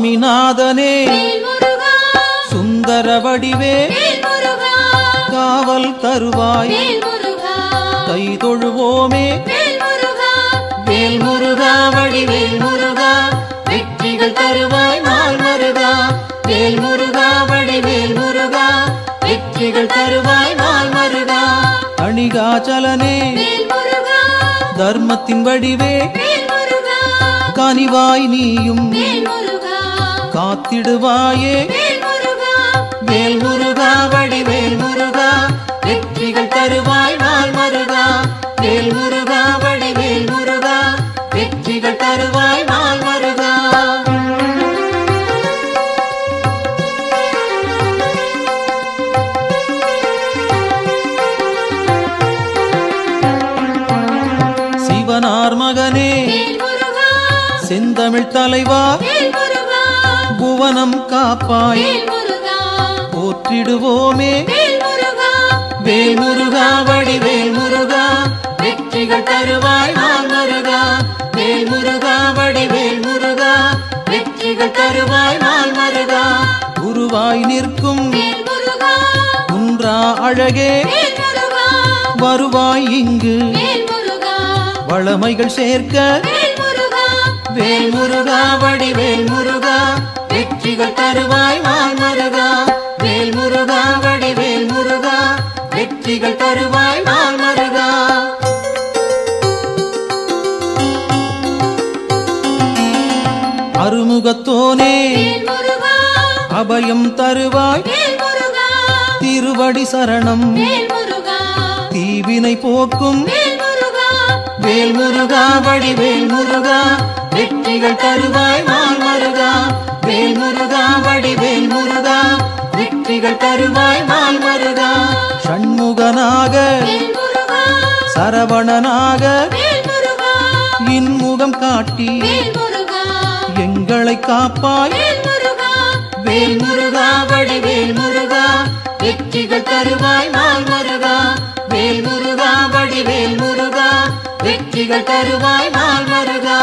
சுவாமிநாதனே வேல் முருகா சுந்தர வடிவே வேல் முருகா காவல் தருவாய் வேல் முருகா கை தொழுவோமே வேல் முருகா வேல் முருகா வடிவேல் முருகா வெற்றிகள் தருவாய் நாள் மருகா வேல் முருகா வடிவேல் முருகா வெற்றிகள் தருவாய் நாள் மருகா அணிகாச்சலனே வேல் முருகா தர்மத்தின் வடிவே வேல் முருகா கனிவாய் நீயும் வேல் முருகா காத்திடுவாயே வேல் முருகா வேல் முருகா வடிவேல் முருகா வெற்றிகள் தருவாய் நாள் மருகா வேல் முருகா வடிவேல் முருகா வெற்றிகள் தருவாய் நாள் மருகா சிவனார் மகனே வேல் முருகா செந்தமிழ் தலைவா வேல் முருகா புவனம் காப்பாய் வேல் முருகா போற்றிடுவோமே வேல் முருகா வேல் முருகா வடிவேல் முருகா வெற்றிகள் தருவாய் நாள் மருகா வேல் முருகா வடிவேல் முருகா வெற்றிகள் தருவாய் நாள் மருகா குருவாய் நிற்கும் வேல் முருகா குன்றா அழகே வேல் முருகா வருவாய் இங்கு வேல் முருகா வளமைகள் சேர்க்க வேல் முருகா வேல் முருகா வடிவேல் முருகா வெற்றிகள் தருவாய் நாள் மருகா வேல் முருகா வடிவேல் முருகா வெற்றிகள் தருவாய் நாள் மருகா அருமுகத்தோனே வேல் முருகா அபயம் தருவாய் வேல் முருகா திருவடி சரணம் வேல் முருகா தீவினை போக்கும் வேல் முருகா வேல் முருகா வடிவேல் முருகா வெற்றிகள் தருவாய் நாள் மருகா வேல் முருகா வடிவேல் முருகா வெற்றிகள் தருவாய் நாள் மருகா ஷண்முகனாக வேல் முருகா சரவணனாக வேல் முருகா இன்முகம் காட்டி வேல் முருகா எங்களை காப்பாய் வேல் முருகா வேல் முருகா வடிவேல் முருகா வெற்றிகள் தருவாய் நாள் மருகா வேல் முருகா வடிவேல் முருகா வெற்றிகள் தருவாய் நாள் மருகா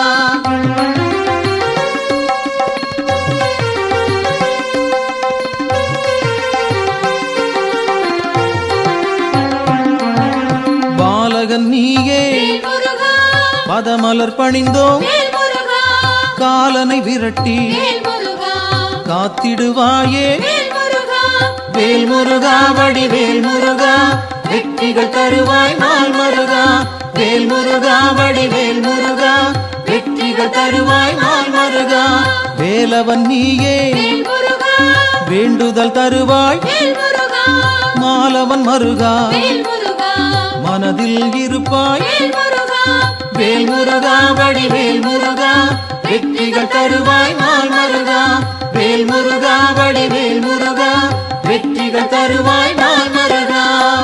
பாலகன் நீயே வேல் முருகா பதமலர் பணிந்தோம் வேல் முருகா காலனை விரட்டி வேல் முருகா காத்திடுவாயே வேல் முருகா வேல் முருகா வடிவேல் முருகா வெற்றிகள் தருவாய் நாள் மருகா வேல் முருகா வடிவேல் முருகா வெற்றிகள் தருவாய் நாள் மருகா வேலவன் நீயே வேல் முருகா வேண்டுதல் தருவாய் வேல் முருகா மாலவன் மருகா வேல் முருகா மனதில் இருப்பாய் வேல் முருகா வேல் முருகா வடிவேல் முருகா வெற்றிகள் தருவாய் நாள் மருகா வேல் முருகா வடிவேல் முருகா வெற்றிகள் தருவாய் நாள் மருகா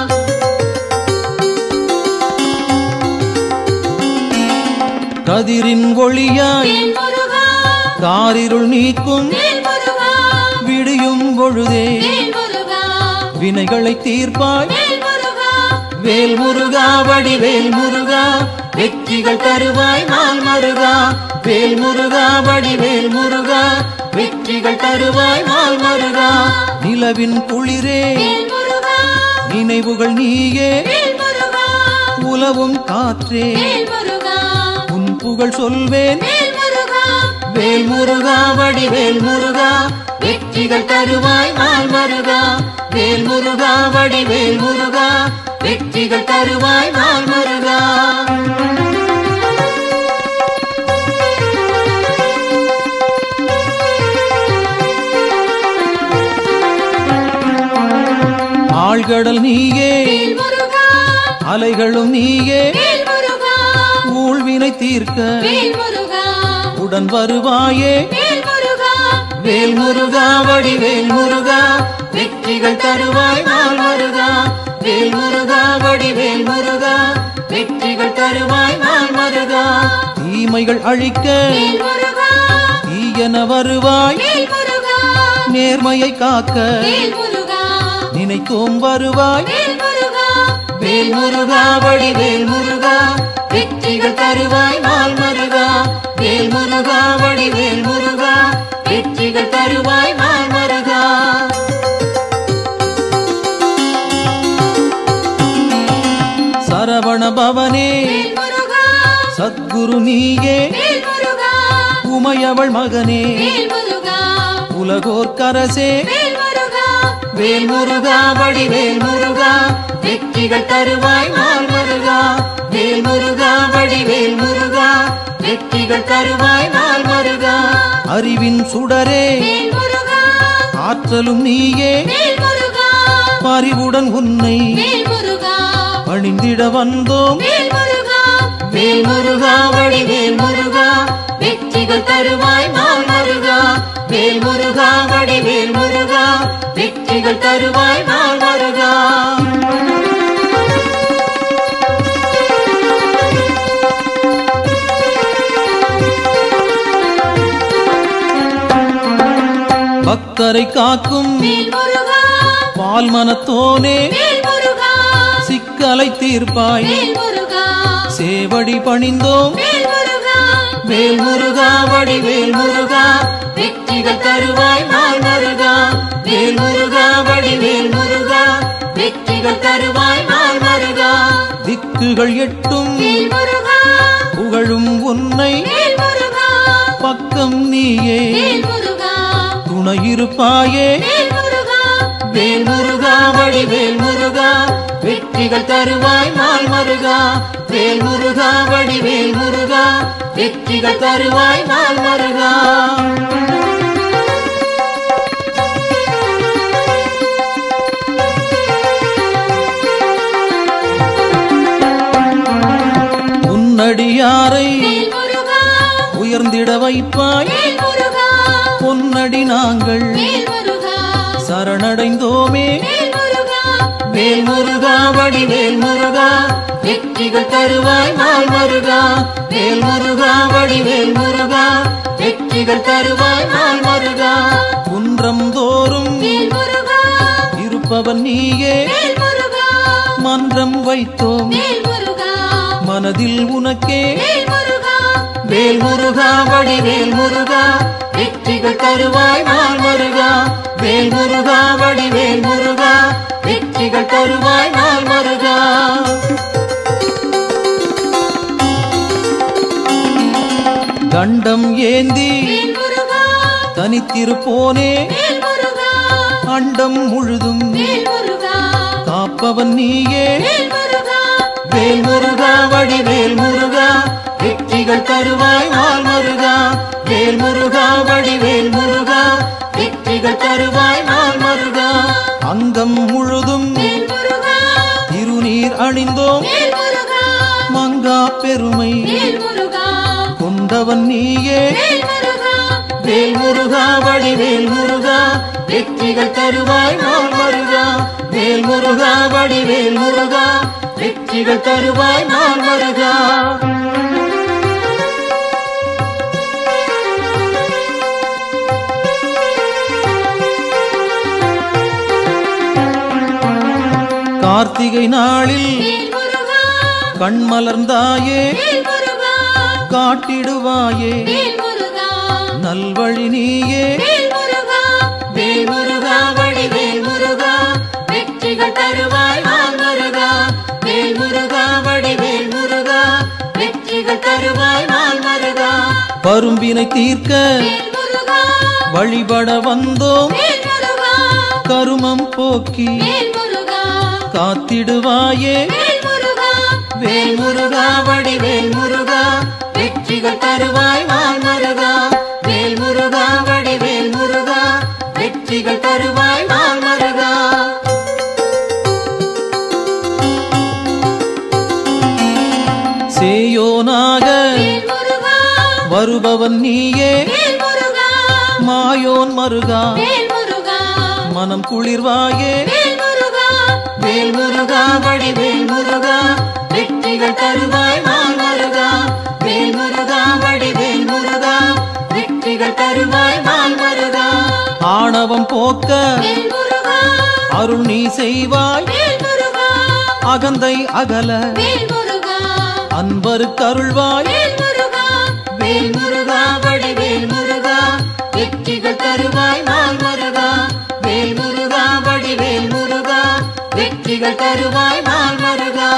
கதிரின் ஒளியாய் வேல் முருகா காரிருள் நீக்கும் வேல் முருகா விடியும் பொழுதே வேல் முருகா வினைகளை தீர்ப்பாய் வேல் முருகா வேல் முருகா வடிவேல் முருகா வெற்றிகள் தருவாய் நாள் மருகா வேல் முருகா வடிவேல் முருகா வெற்றிகள் தருவாய் நாள் மருகா நிலவின் குளிரே வேல் முருகா நினைவுகள் நீயே வேல் முருகா உலவும் காற்றே வேல் முருகா உன் புகழ் சொல்வேன் வேல் முருகா வேல் முருகா வடிவேல் முருகா வெற்றிகள் தருவாய் நாள் மருகா வேல் முருகா வடிவேல் முருகா வெற்றிகள் தருவாய் நாள் மருகா ஆழ்கடல் நீயே வேல் முருகா அலைகளும் நீயே வேல் முருகா ஊழ்வினை தீர்க்க வேல் முருகா உடன் வருவாயே வேல் முருகா வேல் முருகா வடிவேல் முருகா வெற்றிகள் தருவாய் நாள் மருகா வேல் முருகா வடிவேல் முருகா வெற்றிகள் தருவாய் நாள் மருகா தீமைகள் அழிக்க வேல் முருகா தீயன வருவாய் வேல் முருகா நேர்மையை காக்க வேல் முருகா நினைத்தோம் வருவாய் வேல் முருகா வேல் முருகா வடிவேல் முருகா வெற்றிகள் தருவாய் நாள் மருகா வேல் முருகா வடிவேல் முருகா வெற்றிகள் வெற்றிகள் தருவாய் நாள் மருகா சரவண பவனே வேல் முருகா சத்குரு நீயே வேல் முருகா உமையவள் மகனே வேல் முருகா உலகோர்க்கரசே வேல் முருகா வேல் முருகா வடிவேல் முருகா வெற்றிகள் தருவாய் நாள் மருகா வேல் முருகா வடிவேல் முருகா வெற்றிகள் தருவாய் நாள் மருகா அறிவின் சுடரே வேல் முருகா ஆற்றலும் நீயே வேல் முருகா பறிவுடன் உன்னை வேல் முருகா பணிந்திட வந்தோம் வேல் முருகா வேல் முருகா வடிவேல் முருகா வெற்றிகள் தருவாய் நாள் மருகா வேல் முருகா வடிவேல் முருகா வெற்றிகள் தருவாய் நாள் மருகா பக்தரை காக்கும் வேல் முருகா பால் மனத்தோனே வேல் முருகா சிக்கலை தீர்ப்பாய் வேல் முருகா சேவடி பணிந்தோம் வேல் முருகா வேல் முருகா வடிவேல் முருகா வெற்றிகள் தருவாய் நாள் மருகா வேல் முருகா வடிவேல் முருகா வெற்றிகள் தருவாய் நாள் மருகா திக்குகள் எட்டும் வேல் முருகா புகழும் உன்னை வேல் முருகா பக்கம் நீயே வேல் முருகா துணையிருப்பாயே வேல் முருகா வேல் முருகா வடிவேல் முருகா வெற்றிகள் தருவாய் நாள் மருகா வேல் முருகா வடிவேல் முருகா வெற்றிகள் தருவாய் நாள் மருகா உன்னடியாரை வேல் முருகா உயர்ந்திட வைப்பாய் வேல் முருகா பொன்னடி நாங்கள் வேல் முருகா சரணடைந்தோமே வேல் முருகா வேல் முருகா வடிவேல் முருகா வெற்றிகள் தருவாய் நாள் மருகா வேல் முருகா வடிவேல் முருகா வெற்றிகள் தருவாய் நாள் மருகா குன்றம் தோறும் வேல் முருகா இருப்பவன் நீயே வேல் முருகா மன்றம் வைத்தோம் வேல் முருகா மனதில் உனக்கே வேல் முருகா வேல் முருகா வடிவேல் முருகா வெற்றிகள் தருவாய் நாள் மருகா வேல் முருகா வடிவேல் முருகா வெற்றிகள் தருவாய் நாள் மருகா தண்டம் ஏந்தி வேல் முருகா தனித்திருப்போனே வேல் முருகா அண்டம் முழுதும் வேல் முருகா காப்பவன் நீயே வேல் முருகா வேல் முருகா வடிவேல் முருகா வெற்றிகள் தருவாய் நாள் மருகா வேல் முருகா வடிவேல் முருகா வெற்றிகள் தருவாய் நாள் மருகா அங்கம் முழுதும் வேல் முருகா திருநீர் அணிந்தோம் வேல் முருகா மங்கா பெருமை வேல் முருகா கொண்டவன் நீயே வேல் முருகா வேல் முருகா வடிவேல் முருகா வெற்றிகள் தருவாய் நாள் மருகா வேல் முருகா வடிவேல் முருகா வெற்றிகள் தருவாய் நாள் மருகா கார்த்திகை நாளில் வேல் முருகா கண்மலர்ந்தாயே வேல் முருகா காட்டிடுவாயே வேல் முருகா நல்வழி நீயே வேல் முருகா வேல் முருகா வடிவேல் முருகா வெற்றிகள் தருவாய் நாள் மருகா வேல் முருகா வடிவேல் முருகா வெற்றிகள் தருவாய் நாள் மருகா பரும்பினை தீர்க்க வேல் முருகா வழிபட வந்தோம் வேல் முருகா கருமம் போக்கி வேல் முருகா காத்திடுவாயே வேல் முருகா வேல் முருகா வடிவேல் முருகா வெற்றிகள் தருவாய் நாள் மருகா வேல் முருகா வடிவேல் முருகா வெற்றிகள் தருவாய் நாள் மருகா சேயோனாக வேல் முருகா வருபவன் நீயே வேல் முருகா மாயோன் மருகா வேல் முருகா மனம் குளிர்வாயே வேல் முருகா வேல் முருகா வடிவேல் முருகா வெற்றிகள் தருவாய் நாள் மருகா வேல் முருகா வடிவேல் முருகா வெற்றிகள் தருவாய் நாள் மருகா ஆணவம் போக்க வேல் முருகா அருள் நீ செய்வாய் வேல் முருகா அகந்தை அகல வேல் முருகா அன்பருக்கு அருள்வாய் வேல் முருகா வேல் முருகா வடிவேல் முருகா வெற்றிகள் தரு தருவாய் நாள் மருகா வேல் முருகா வடிவேல் முருகா வெற்றிகள் தருவாய் நாள் மருகா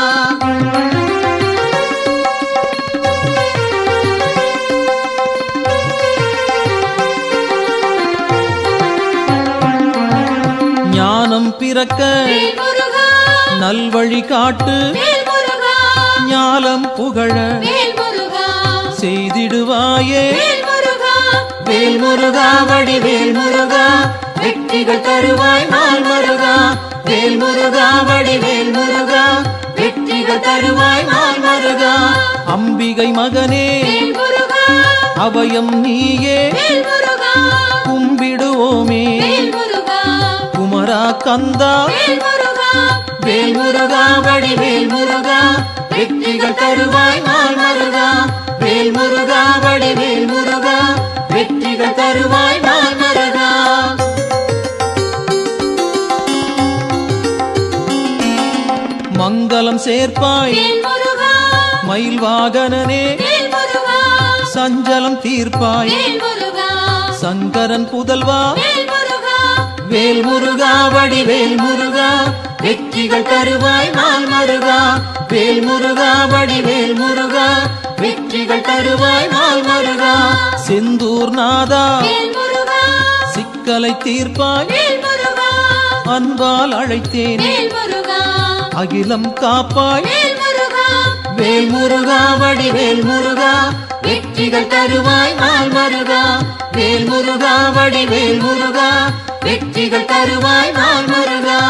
ஞானம் பிறக்க வேல் முருகா நல்வழி காட்டு வேல் முருகா ஞாலம் புகழ வேல் முருகா செய்திடுவாயே வேல் முருகா வேல் முருகா வடிவேல் முருகா வெற்றிகள் தருவாய் நாள் மருகா வேல் முருகா வடிவேல் முருகா வெற்றிகள் தருவாய் நாள் மருகா அம்பிகை மகனே வேல் முருகா அபயம் நீயே வேல் முருகா கும்பிடுவோமே வேல் முருகா குமரா கந்தா வேல் முருகா வேல் முருகா வடிவேல் முருகா வெற்றிகள் தருவாய் நாள் மருகா வேல் முருகா வடிவேல் முருகா வெற்றிகள் தருவாய் நாள் மருகா மங்களம் சேர்ப்பாய் வேல் முருகா மயில் வாகனனே வேல் முருகா சஞ்சலம் தீர்ப்பாய் வேல் முருகா சங்கரன் புதல்வா வேல் முருகா வேல் முருகா வடிவேல் முருகா வெற்றிகள் தருவாய் நாள் மருகா வேல் முருகா வடிவேல் முருகா வெற்றிகள் தருவாய் நாள் மருகா செந்தூர் நாதா வேல் முருகா சிக்கலை தீர்ப்பாய் வேல் முருகா அன்பால் அழைத்தேன் வேல் முருகா அகிலம் காப்பாய் வேல் முருகா வேல் முருகா வடிவேல் முருகா வெற்றிகள் தருவாய் நாள் மருகா வேல் முருகா வடிவேல் முருகா வெற்றிகள் தருவாய் நாள் மருகா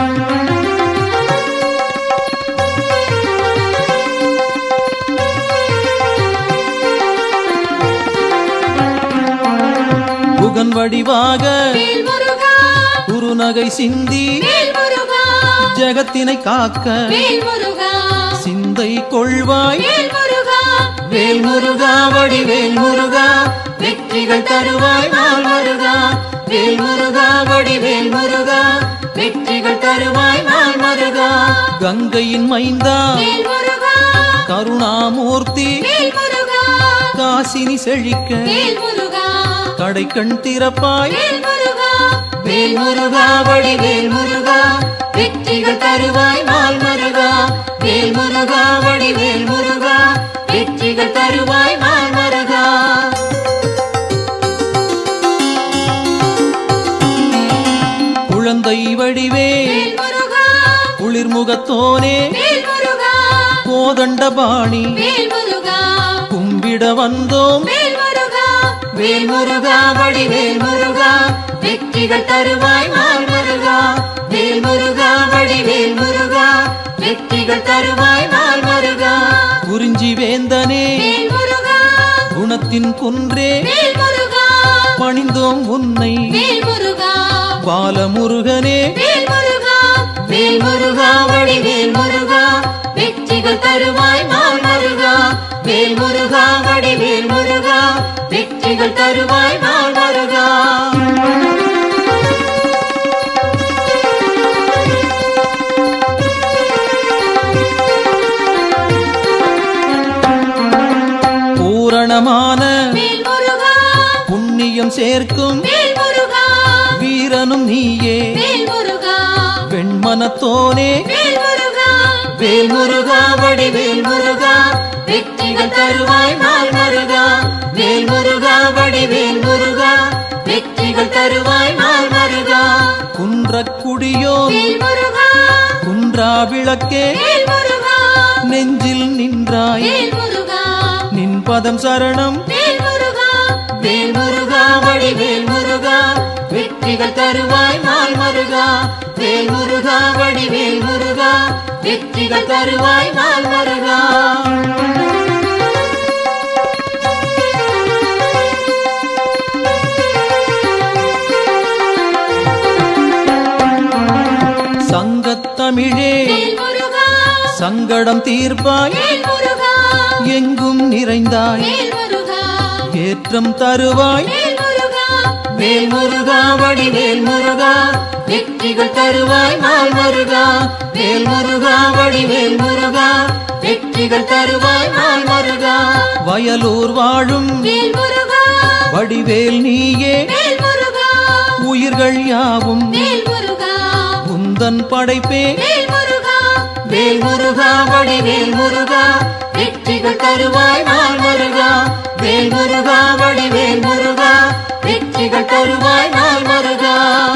புகன் வடிவாக வேல் முருகா குறுநகை சிந்தி வேல் முருகா ஜெகத்தினை காக்க வேல் முருகா சிந்தை கொள்வாய் வேல் முருகா வேல் முருகா வடிவேல் முருகா வெற்றிகள் தருவாய் நாள் மருகா வேல் முருகா வடிவேல் முருகா வெற்றிகள் தருவாய் நாள் மருகா கங்கையின் மைந்தா வேல் முருகா கருணாமூர்த்தி வேல் முருகா காசினி செழிக்க வேல் முருகா கடை கண் திறப்பாய் வேல் முருகா வேல் முருகா வடிவேல் முருகா வெற்றிகள் தருவாய் நாள் மருகா வேல் முருகா வடிவேல் முருகா வெற்றிகள் தருவாய் நாள் மருகா குழந்தை வடிவே வேல் முருகா குளிர்முகத்தோனே வேல் முருகா கோதண்டபாணி வேல் முருகா கும்பிட வந்தோம் வேல் முருகா வேல் முருகா வடிவேல் முருகா வெற்றிகள் தருவாய் நாள் மருகா வேல் முருகா வடிவேல் முருகா வெற்றிகள் தருவாய் நாள் மருகா குறிஞ்சி வேந்தனே வேல் முருகா குணத்தின் குன்றே வேல் முருகா பணிந்தோம் உன்னை வேல் முருகா பாலமுருகனே வேல் முருகா வேல் முருகா வடிவேல் முருகா வெற்றிகள் தருவாய் நாள் மருகா வேல் முருகா வடிவேல் முருகா வெற்றிகள் தருவாய் நாள் மருகா பூரணமான வேல் முருகா புண்ணியம் சேர்க்கும் வேல் முருகா வீரனும் நீயே வேல் முருகா வெண்மனத்தோனே வேல் முருகா வேல் முருகா வடிவேல் முருகா வெற்றிகள் தருவாய் நாள் மருகா வேல் முருகா வடிவேல் முருகா வெற்றிகள் தருவாய் நாள் மருகா குன்றக்குடியோ வேல் முருகா குன்றா விளக்கே வேல் முருகா நெஞ்சில் நின்றாய் வேல் முருகா நின் பதம் சரணம் வேல் முருகா வேல் முருகா வடிவேல் முருகா வெற்றிகள் தருவாய் நாள் மருகா வேல் முருகா வடிவேல் முருகா வெற்றிகள் தருவாய் நாள் மருகா சங்கத்தமிழே வேல் முருகா சங்கடம் தீர்ப்பாய் வேல் முருகா எங்கும் நிறைந்தாய் வேல் முருகா ஏற்றம் தருவாய் வேல் முருகா வேல் முருகா வடிவேல் முருகா வெற்றிகள் தருவாய் நாள் மருகா வேல் முருகா வடிவேல் முருகா வெற்றிகள் தருவாய் நாள் மருகா வயலூர் வாழும் வேல் முருகா வடிவேல் நீயே வேல் முருகா உயிர்கள் யாவும் வேல் முருகா உந்தன் படைப்பே வேல் முருகா வேல் முருகா வடிவேல் முருகா வெற்றிகள் தருவாய் நாள் மருகா வேல் முருகா வடிவேல் முருகா வெற்றிகள் தருவாய் நாள் மருகா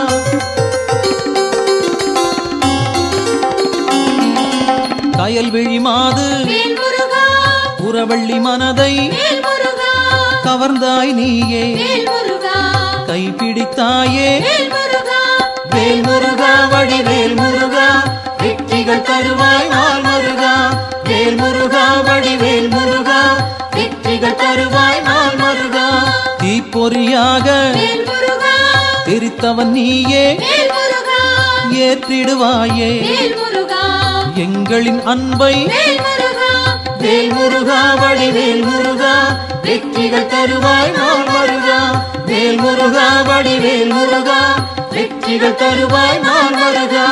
கயல்விழி மாது வேல் முருகா புறவள்ளி மனதை வேல் முருகா கவர்ந்தாய் நீயே வேல் முருகா கைப்பிடித்தாயே வேல் முருகா வேல் முருகா வடிவேல் முருகா வெற்றிகள் தருவாய் நாள் மருகா வேல் முருகா வடிவேல் முருகா வெற்றிகள் தருவாய் நாள் மருகா தீப்பொறியாக வேல் முருகா தெரித்தவன் நீயே வேல் முருகா ஏற்றிடுவாயே வேல் முருகா எங்களின் அன்பை வேல் முருகா வேல் முருகா வடிவேல் முருகா வெற்றிகள் தருவாய் நாள் மருகா வேல் முருகா வடிவேல் முருகா வெற்றிகள் தருவாய் நாள் மருகா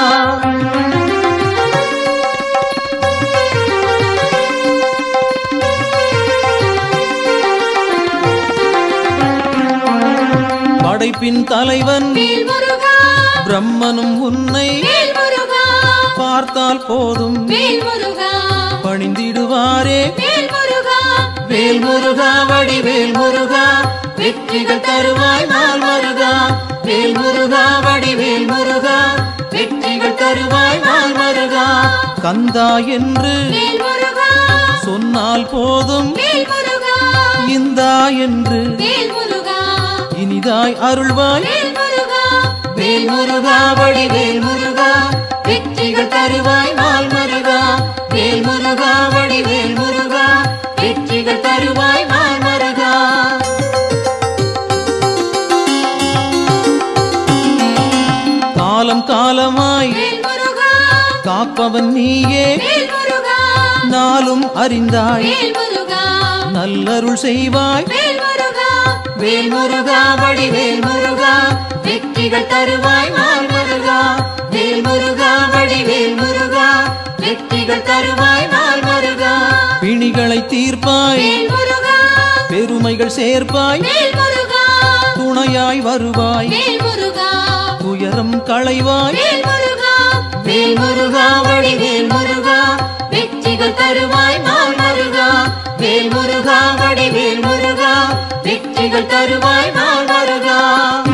படைப்பின் தலைவன் வேல் முருகா பிரம்மனும் உன்னை வேல் முருகா பார்த்தால் போதும் வேல் முருகா பணிந்திடுவாரே வேல் முருகா வேல் முருகா வடிவேல் முருகா வெற்றிகள் தருவாய் நாள் மருகா வேல் முருகா வடிவேல் முருகா வெற்றிகள் தருவாய் நாள் மருகா கந்தா என்று வேல் முருகா சொன்னால் போதும் வேல் முருகா இந்தா என்று வேல் முருகா இனிதாய் அருள்வாய் வேல் முருகா வேல் முருகா வடிவேல் முருகா வெற்றிகள் தருவாய் நாள் மருகா வேல் முருகா வடிவேல் முருகா வெற்றிகள் தருவாய் நாள் மருகா காலம் காலமாய் வேல் முருகா காப்பவன் நீயே வேல் முருகா நாளும் அறிந்தாய் வேல் முருகா நல்லருள் செய்வாய் வேல் முருகா வேல் முருகா வடிவேல் முருகா வெற்றிகள் தருவாய் நாள் மருகா வேல் முருகா வடிவேல் முருகா வெற்றிகள் தருவாய் நாள் மருகா பிணிகளை தீர்ப்பாய் வேல் முருகா பெருமைகள் சேர்ப்பாய் வேல் முருகா துணையாய் வருவாய் வேல் முருகா துயரம் களைவாய் வேல் முருகா வேல் முருகா வடிவேல் முருகா வெற்றிகள் தருவாய் நாள் மருகா வேல் முருகா வடிவேல் முருகா வெற்றிகள் தருவாய் நாள் மருகா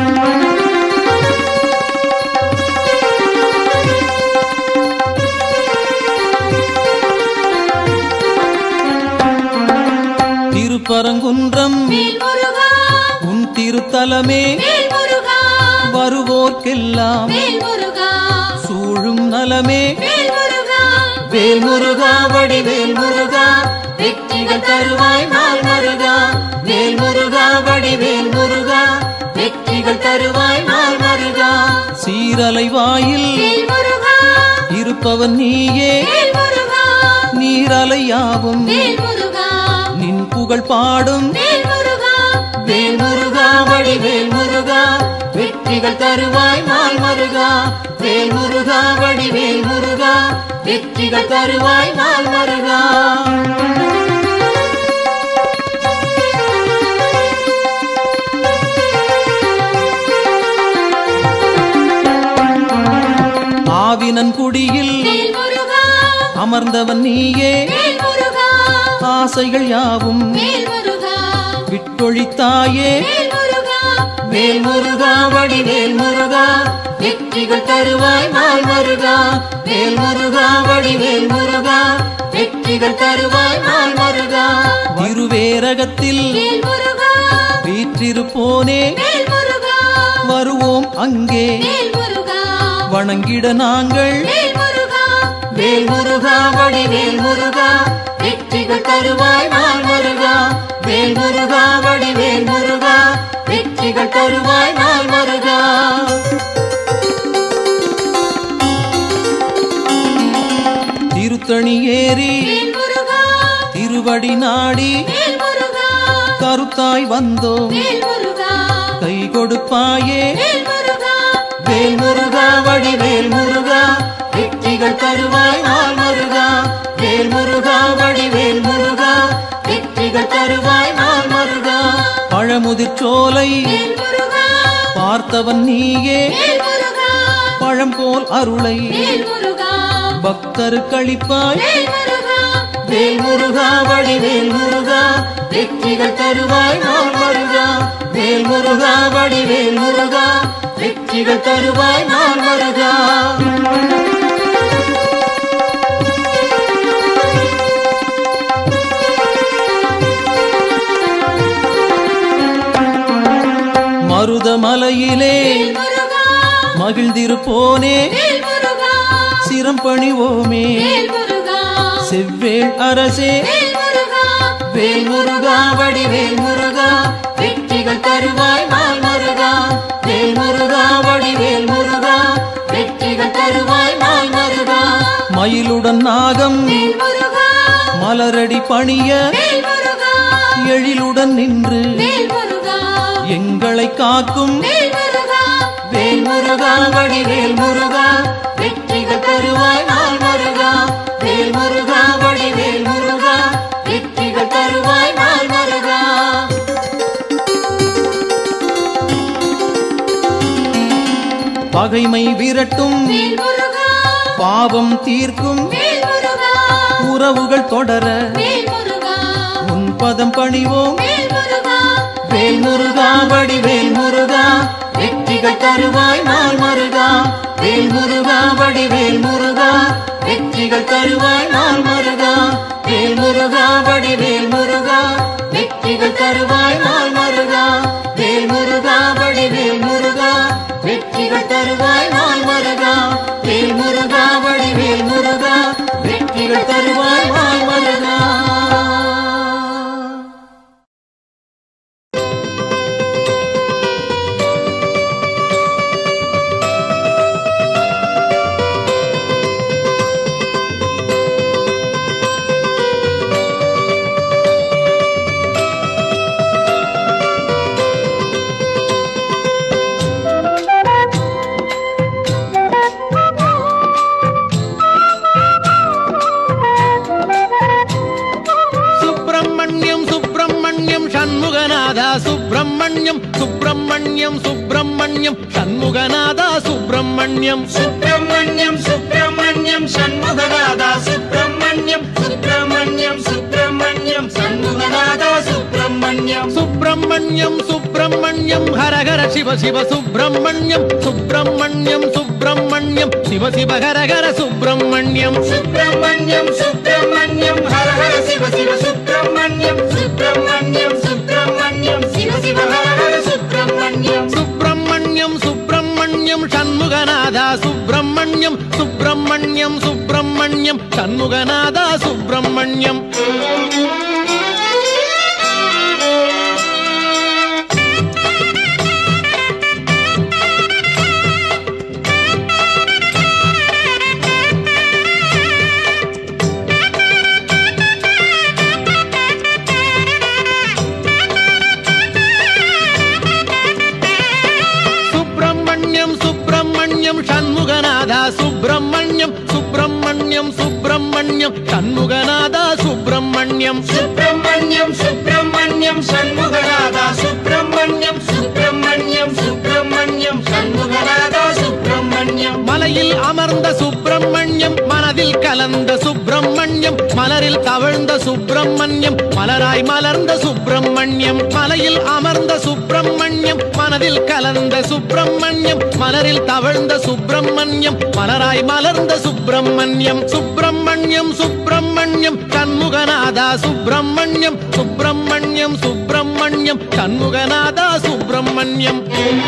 திருப்பரங்குன்றம் வேல் முருகா உன் திருத்தலமே வேல் முருகா வருவோர்க்கெல்லாம் வேல் முருகா சூழும் நலமே வேல் முருகா வேல் முருகா வடிவேல் முருகா வெற்றிகள் தருவாய் நாள் மருகா வேல் முருகா வடிவேல் முருகா வெற்றிகள் தருவாய் நாள் மருகா சீரலை வாயில் வேல் முருகா இருப்பவன் நீயே வேல் முருகா நீரலையாவும் வேல் முருகா நின் புகழ் பாடும் வேல் முருகா வேல் முருகா வடிவேல் முருகா வெற்றிகள் தருவாய் நாள் மருகா வேல் முருகா வடிவேல் முருகா வெற்றிகள் தருவாய் நாள் மருகா ஆவினன் குடியில் வேல் முருகா அமர்ந்தவன் நீயே வேல் முருகா ஆசைகள் யாவும் வேல் முருகா விட்டொழித்தாயே வேல் முருகா வேல் முருகா வடிவேல் முருகா வெற்றிகள் தருவாய் நாள் மருகா வேல் முருகா வடிவேல் முருகா வெற்றிகள் தருவாய் நாள் மருகா திருவேரகத்தில் வேல் முருகா வீற்றிருப்போனே வேல் முருகா வருவோம் அங்கே வேல் முருகா வணங்கிட நாங்கள் வேல் முருகா வேல் முருகா வடிவேல் முருகா வெற்றிகள் தருவாய் நாள் மருகா வேல் முருகா வடிவேல் முருகா வெற்றிகள் தருவாய் நாள் மருகா திருத்தணி ஏறி வேல் முருகா திருவடி நாடி வேல் முருகா கருத்தாய் வந்தோம் வேல் முருகா கை கொடுப்பாயே வேல் முருகா வேல் முருகா வடிவேல் முருகா வெற்றிகள் தருவாய் நாள் மருகா வேல் முருகா வடிவேல் முருகா வெற்றிகள் தருவாய் நாள் மருகா பழமுதிர்ச்சோலை வேல் முருகா பார்த்தவன் நீயே வேல் முருகா பழம் போல் அருளை வேல் முருகா பக்தருக்களிப்பாய் வேல் முருகா வேல் முருகா வடிவேல் முருகா வெற்றிகள் தருவாய் நாள் வருகா வேல் முருகா வடிவேல் முருகா வெற்றிகள் தருவாய் நாள் வருகா மருதமலையிலே வேல் முருகா மகிழ்ந்திருப்போனே வேல் முருகா சிரம் பணிவோமே வேல் முருகா செவ்வேள் அரசே வேல் முருகா வேல் முருகா வடிவேல் முருகா வெற்றிகள் தருவாய் நாள் முருகா வேல் முருகா வடிவேல் முருகா வெற்றிகள் தருவாய் நாள் முருகா மயிலுடன் நாகம் வேல் முருகா மலரடி பணிய வேல் முருகா எழிலுடன் நின்று வேல் முருகா எங்களை காக்கும் வேல் முருகா வேல் முருகா வடிவேல் முருகா வெற்றிகள் தருவாய் நாள் முருகா வேல் முருகா வடிவேல் முருகா வெற்றிகள் தருவாய் நாள் முருகா பகைமை விரட்டும் வேல் முருகா பாவம் தீர்க்கும் வேல் முருகா உறவுகள் தொடர வேல் முருகா உன் பதம் பணிவோம் வேல் முருகா வேல் முருகா வடிவேல் முருகா வெற்றிகள் தருவாய் நாள் முருகா வேல் முருகா வடிவேல் முருகா வெற்றிகள் தருவாய் நாள் முருகா வேல் முருகா வடிவேல் முருகா வெற்றிகள் தருவாய் நாள் முருகா வேல் முருகா வடிவேல் முருகா வெற்றிகள் தருவாய் நாள் முருகா வேல் முருகா வடிவேல் முருகா வெற்றிகள் தருவாய் நாள் முருகா சுப்பிரமணியம் சுப்பிரமணியம் சண்முகநாதா சுப்பிரமணியம் சுப்பிரமணியம் சுப்பிரமணியம் சண்முகநாதா சுப்பிரமணியம் சுப்பிரமணியம் சுப்பிரமணியம் சண்முகநாதா சுப்பிரமணியம் சுப்பிரமணியம் சுப்பிரமணியம் சண்முகநாதா சுப்பிரமணியம் சுப்பிரமணியம் சுப்பிரமணியம் ஹரஹர சிவ சிவ சுப்பிரமணியம் சுப்பிரமணியம் சுப்பிரமணியம் சிவ சிவ ஹரஹர சுப்பிரமணியம் சுப்பிரமணியம் சுப்பிரமணியம் ஹர ஹர சிவ சிவ சுப்பிரமணியம் சுப்பிரமணியம் சுப்பிரமணியம் சிவ சிவ ஹர ஹர சுப்பிரமணியம் சுப்பிரமணியம் சுப்பிரமணியம் சண்முகநாதா சுப்பிரமணியம் சுப்பிரமணியம் சுப்பிரமணியம் சண்முகநாதா சுப்பிரமணியம் சுப்பிரமணியம் சுப்பிரமணியம் சண்முகநாதா சுப்பிரமணியம் சுப்பிரமணியம் சுப்பிரமணியம் சண்முகநாதா சுப்பிரமணியம் சுப்பிரமணியம் சுப்பிரமணியம் சண்முகநாதா சுப்பிரமணியம் சுப்பிரமணியம் சுப்பிரமணியம் சண்முகநாதா சுப்பிரமணியம் மலையில் அமர்ந்த சுப்பிரமணியம் மனதில் கலந்த சுப்பிரமணியம் மலரில் தவழ்ந்த சுப்பிரமணியம் மலராய் மலர்ந்த சுப்பிரமணியம் மலையில் அமர்ந்த சுப்பிரமணியம் மனதில் கலந்த சுப்பிரமணியம் மலரில் தவழ்ந்த சுப்பிரமணியம் மலராய் மலர்ந்த சுப்பிரமணியம் சுப்பிரமணியம் சுப்பிரமணியம் கண்முகநாதா சுப்பிரமணியம் சுப்பிரமணியம் சுப்பிரமணியம் கண்முகநாதா சுப்பிரமணியம்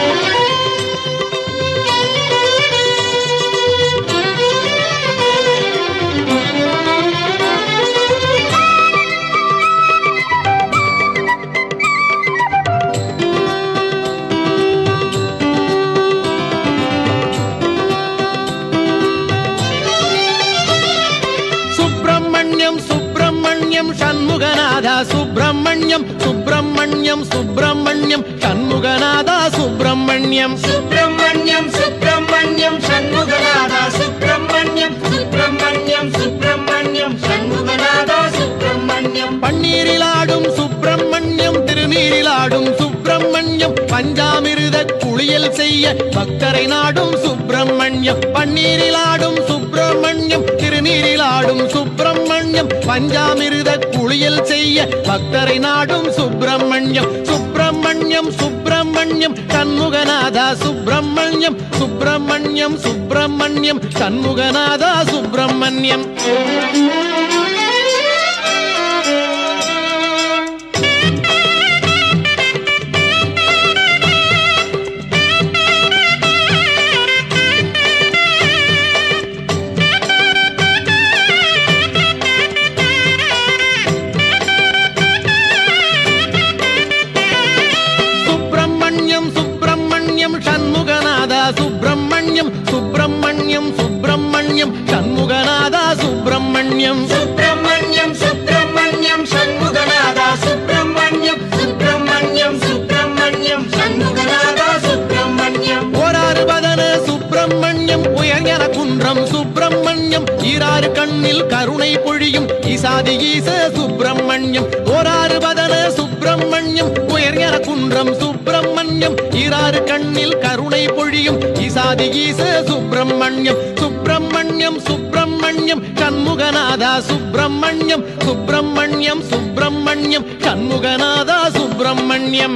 சுப்பிரமணியம் சுப்பிரமணியம் சண்முகநாதா சுப்பிரமணியம் சுப்பிரமணியம் சுப்பிரமணியம் சண்முகநாதா சுப்பிரமணியம் சுப்பிரமணியம் சுப்பிரமணியம் சண்முகநாதா சுப்பிரமணியம் சுப்பிரமணியம் சுப்பிரமணியம் சண்முகநாதா சுப்பிரமணியம் பன்னீரிலாடும் சுப்பிரமணியம் திருநீரிலாடும் சுப்பிரமணியம் பஞ்சாமிருத குளியல் செய்ய பக்தரை நாடும் சுப்பிரமணியம் பன்னீரில் ஆடும் சுப்பிரமணியம் திருநீரில் ஆடும் சுப்பிரமணியம் பஞ்சாமிருத குளியல் செய்ய பக்தரை நாடும் சுப்பிரமணியம் சுப்பிரமணியம் சுப்பிரமணியம் சண்முகநாதா சுப்பிரமணியம் சுப்பிரமணியம் சுப்பிரமணியம் சண்முகநாதா சுப்பிரமணியம் சுப்பிரமணியம் சுப்பிரமணியம் சண்முகநாதா சுப்பிரமணியம் சுப்பிரமணியம் சுப்பிரமணியம் சண்முகநாதா சுப்பிரமணியம் சுப்பிரமணியம் சுப்பிரமணியம் சண்முகநாதா சுப்பிரமணியம் சுப்பிரமணியம் சுப்பிரமணியம் சண்முகநாதா சுப்பிரமணியம் ஓராறு பதன சுப்பிரமணியம் உயர்ஞன குன்றம் சுப்பிரமணியம் ஈராறு கண்ணில் கருணை பொழியும் ஈசாதி ஈச சுப்பிரமணியம் ஓராறு பதன சுப்பிரமணியம் உயர்ஞன குன்றம் சுப்பிரமணியம் ஈராறு கண்ணில் கருணை பொழியும் ஈசாதி ஈச சுப்பிரமணியம் சுப்பிரமணியம் சுப்பிரமணியம் சண்முகநாதா சுப்பிரமணியம் சுப்பிரமணியம் சுப்பிரமணியம் சண்முகநாதா சுப்பிரமணியம்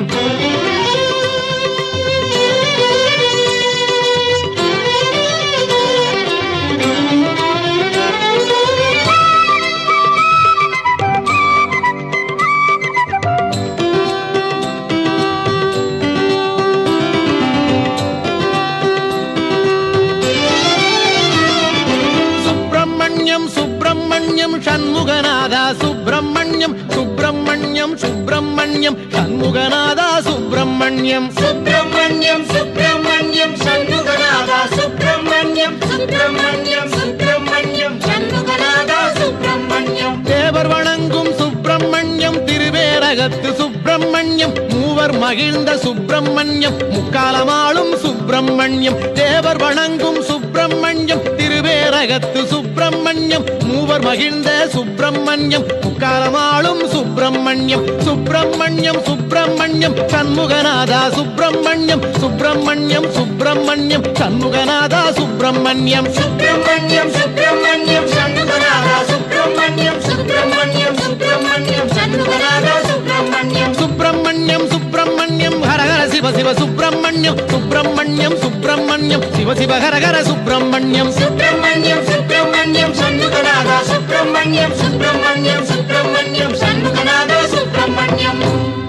சுப்பிரமணியம் சுப்பிரமணியம் சண்முகநாதா சுப்பிரமணியம் சுப்பிரமணியம் சுப்பிரமணியம் சண்முகநாதா சுப்பிரமணியம் சுப்பிரமணியம் சுப்பிரமணியம் சண்முகநாதா சுப்பிரமணியம் சுப்பிரமணியம் சுப்பிரமணியம் சண்முகநாதா சுப்பிரமணியம் தேவர் வணங்கும் சுப்பிரமணியம் திருவேரகத்து சுப்பிரமணியம் மூவர் மகிழ்ந்த சுப்பிரமணியம் முக்காலமாளும் சுப்பிரமணியம் தேவர் வணங்கும் சுப்பிரமணியம் திருவேரகத்து சுப்பிரமணியம் மூவர் மகிழ்ந்த சுப்பிரமணியம் முக்காலமாளும் சுப்பிரமணியம் சுப்பிரமணியம் சுப்பிரமணியம் சண்முகநாதா சுப்பிரமணியம் சுப்பிரமணியம் சுப்பிரமணியம் சண்முகநாதா சுப்பிரமணியம் சுப்பிரமணியம் சுப்பிரமணியம் சண்முகநாதா சுப்பிரமணியம் சுப்பிரமணியம் சுப்பிரமணியம் சண்முகநாதா சுப்பிரமணியம் சுப்பிரமணியம் சுப்பிரமணியம் ஹரஹர சிவ சிவ சுப்பிரமணியம் சுப்பிரமணியம் சுப்பிரமணியம் சிவ சிவ ஹரஹர சுப்பிரமணியம் சுப்பிரமணியம் சுப்பிரமணியம் சண்முகநாதா சுப்பிரமணியம் சுப்பிரமணியம் சுப்பிரமணியம் சண்முகநாதா சுப்பிரமணியம்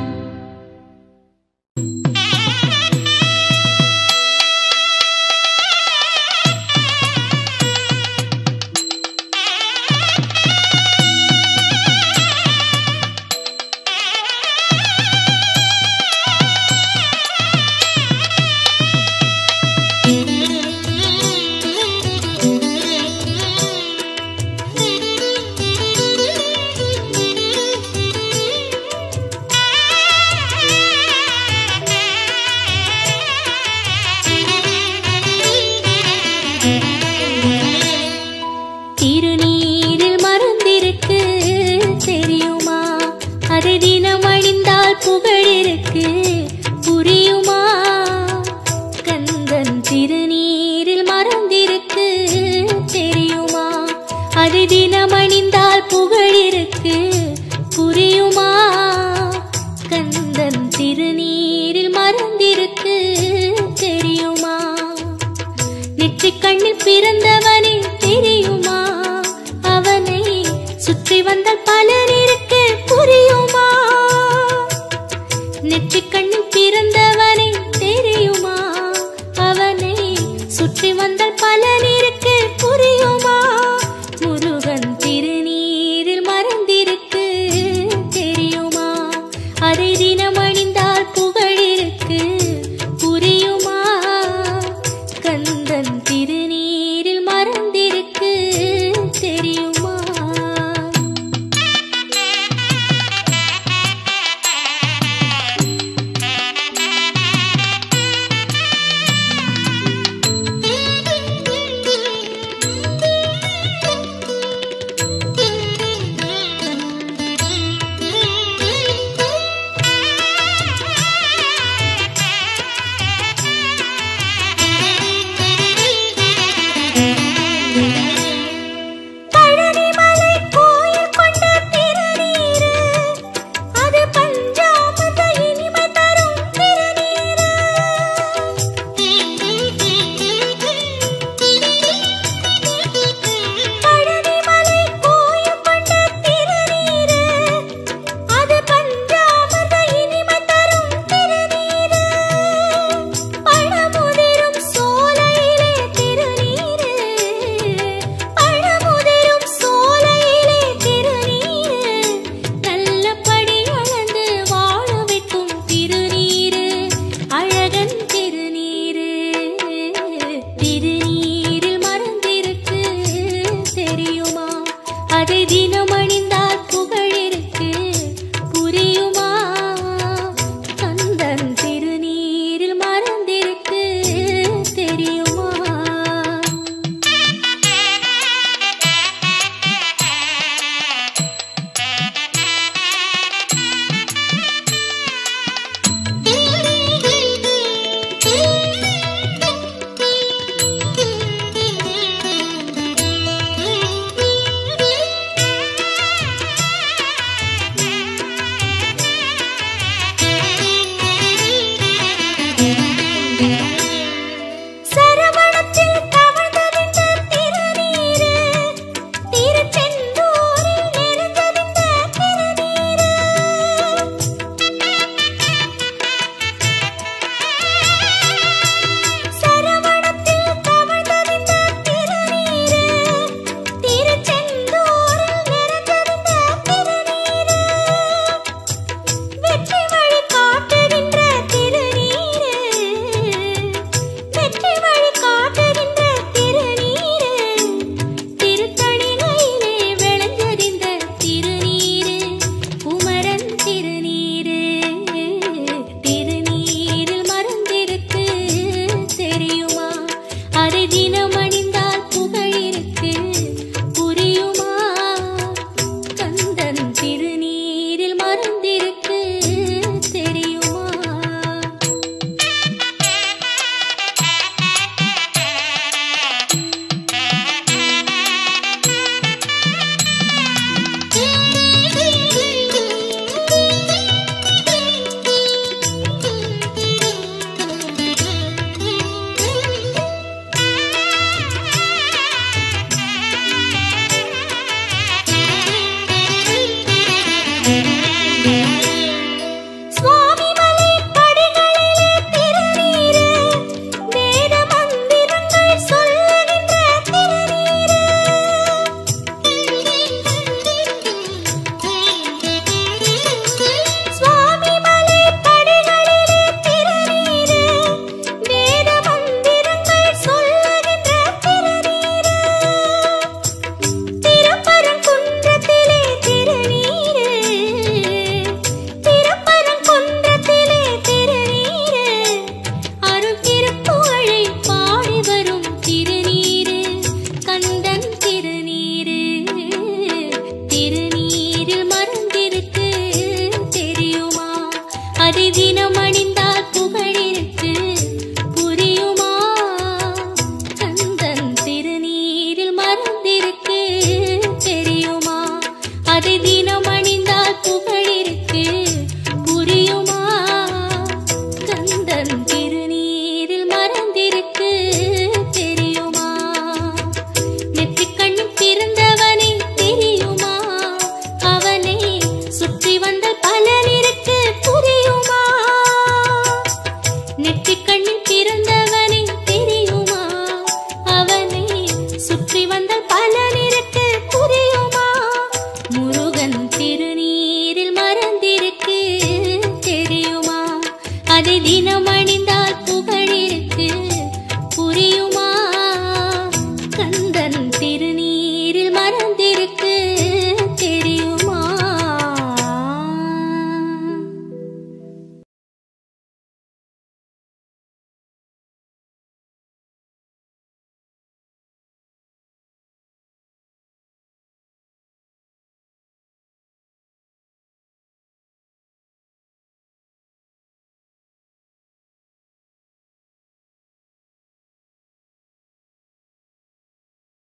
திருநீரில் மருந்திருக்கு தெரியுமா அதை தினம் அணிந்தால் புகழ் இருக்கு புரியுமா கந்தன் திருநீரில் மருந்திருக்கு தெரியுமா அதை தினம் அணிந்தால் புகழ் இருக்கு புரியுமா கந்தன் திருநீரில் மருந்திருக்கு தெரியுமா நெற்றிக் கண்ணில் பிறந்தவனே தெரியுமா அவனை சுற்றி வந்தால் பலன் இருக்கு புரியுமா நெற்றிக் கண்ணில் பிறந்தவனே தெரியுமா அவனை சுற்றி வந்தால் பலன் இருக்கு புரியுமா முருகன் திருநீரில் மறந்திருக்கு தெரியுமா அதை தினம் அணிந்தால் புகழ் இருக்கு புரியுமா கந்தன் திரு